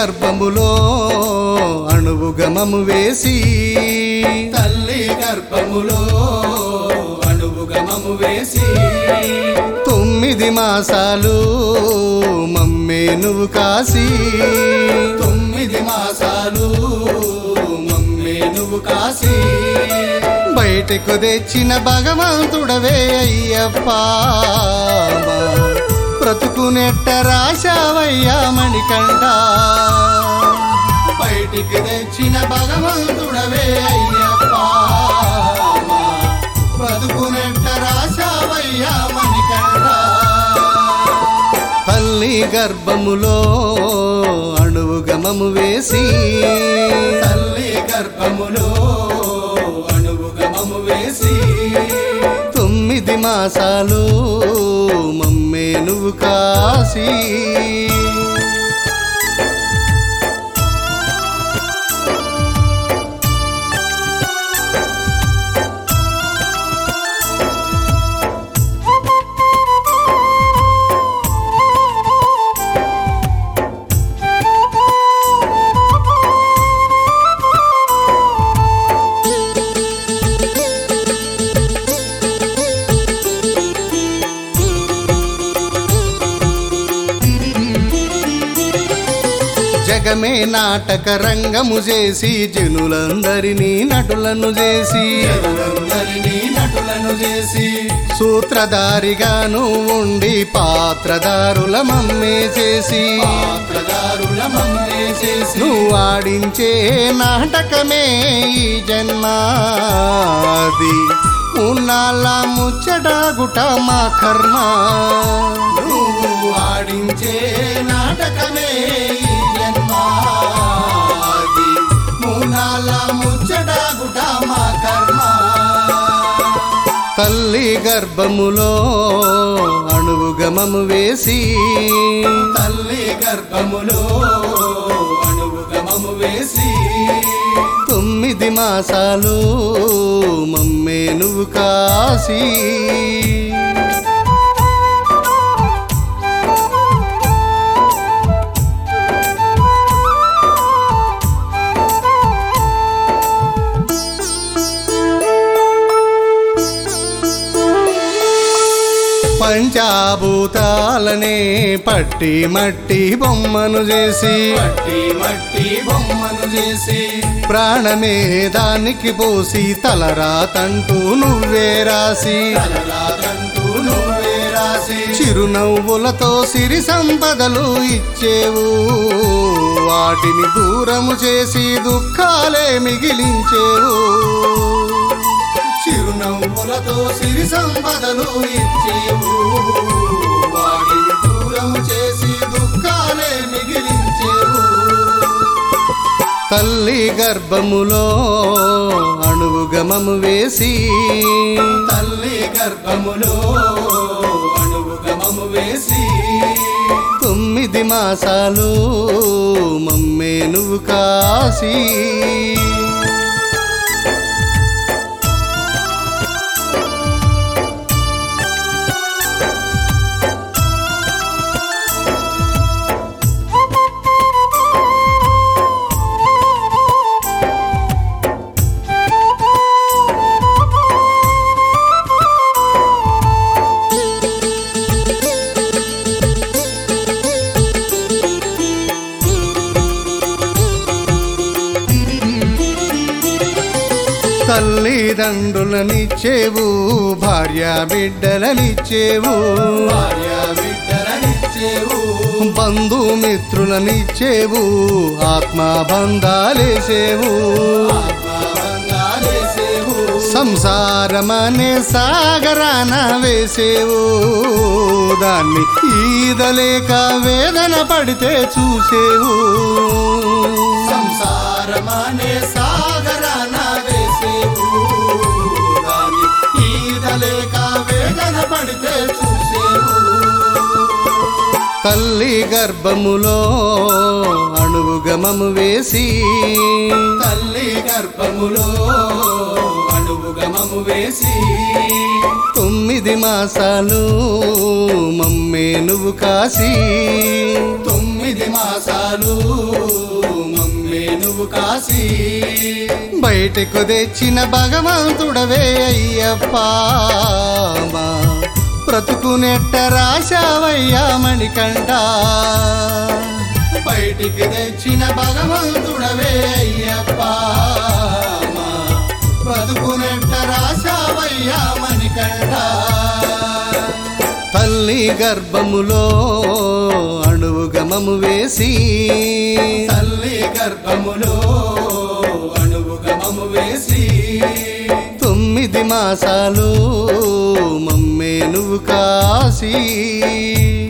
గర్భములో అణువుగమము వేసి తల్లి గర్భములో అణువుగమము వేసి తొమ్మిది మాసాలు మమ్మే నువ్వు కాసి తొమ్మిది మాసాలు మమ్మే నువ్వు కాసి బయటకు తెచ్చిన భగవంతుడవే అయ్యప్ప మా బ్రతుకు నెట్ట రాశావయ్యా మణికంఠ బయటికి తెచ్చిన భగవంతుడవే అయ్యప్ప మా బతుకునెట్ట రాశావయ్యా మణికంఠ తల్లి గర్భములో అణువుగమము వేసి తల్లి గర్భములో అణువుగమము వేసి తొమ్మిది మాసాలు మమ్మే నువ్వు కాసి జగమే నాటక రంగము చేసి జనులందరినీ నటులను చేసి జనులందరినీ నటులను చేసి సూత్రధారిగాను ఉండి పాత్రదారుల మమ్మే చేసి పాత్రదారుల మమ్మే చేసి నువ్వు ఆడించే నాటకమే ఈ జన్మాది ఉన్నాళ్ళ ముచ్చటాగుట మా కర్మ నువ్వు ఆడించే నాటకమే ఈ జన్మాది మూనాల ముచ్చటాగుట మా కర్మ తల్లి గర్భములో అణువుగమము వేసి తల్లి గర్భములో అణువుగమము వేసి తొమ్మిది మాసాలు మమ్మే నువ్వు కాసి పంచాభూతాలనే పట్టి మట్టి బొమ్మను చేసి మట్టి మట్టి బొమ్మను చేసి ప్రాణమే దానికి పోసి తలరాతంటూ నువ్వే రాసి తలరాతంటూ నువ్వే రాసి చిరునవ్వులతో సిరి సంపదలు ఇచ్చేవు వాటిని దూరము చేసి దుఃఖాలే మిగిలించేవు చిరునవ్వులతో సిరి సంపదలు ఇచ్చేవు వాడిని దూరము చేసి దుఃఖాలే మిగిలించేవు తల్లి గర్భములో అణువుగమము వేసి తల్లి గర్భములో అణువుగమము వేసి తొమ్మిది మాసాలు మమ్మే నువ్వు కాసి తల్లిదండ్రులనిచ్చేవు భార్య బిడ్డలనిచ్చేవు భార్య బిడ్డలనిచ్చేవు బంధుమిత్రులనిచ్చేవు ఆత్మబంధాలేసేవు ఆత్మబంధాలేసేవు సంసారమనే సాగరాన వేసేవు దాన్ని ఈదలేక వేదన పడితే చూసేవు సంసారమనే సాగరాన వేసేవు దాని ఈదలేక వేదన పడితే చూసేవు తల్లి గర్భములో అణువుగమము వేసి తల్లి గర్భములో అణువుగమము వేసి తొమ్మిది మాసాలు మమ్మే నువ్వు కాసి తొమ్మిది తొమ్మిది మాసాలు మమ్మే నువ్వు కాశీ బయటకు తెచ్చిన భగవంతుడవే అయ్యప్ప మా బ్రతుకునెట్ట రాశావయ్యా మణికంఠ బయటికి తెచ్చిన భగవంతుడవే అయ్యప్ప మా బ్రతుకునెట్ట రాశావయ్యా మణికంఠ తల్లి గర్భములో అణువు గమము వేసి తల్లి గర్భములో అణువు గమము వేసి తొమ్మిది మాసాలు మమ్మే నువ్వు కాసి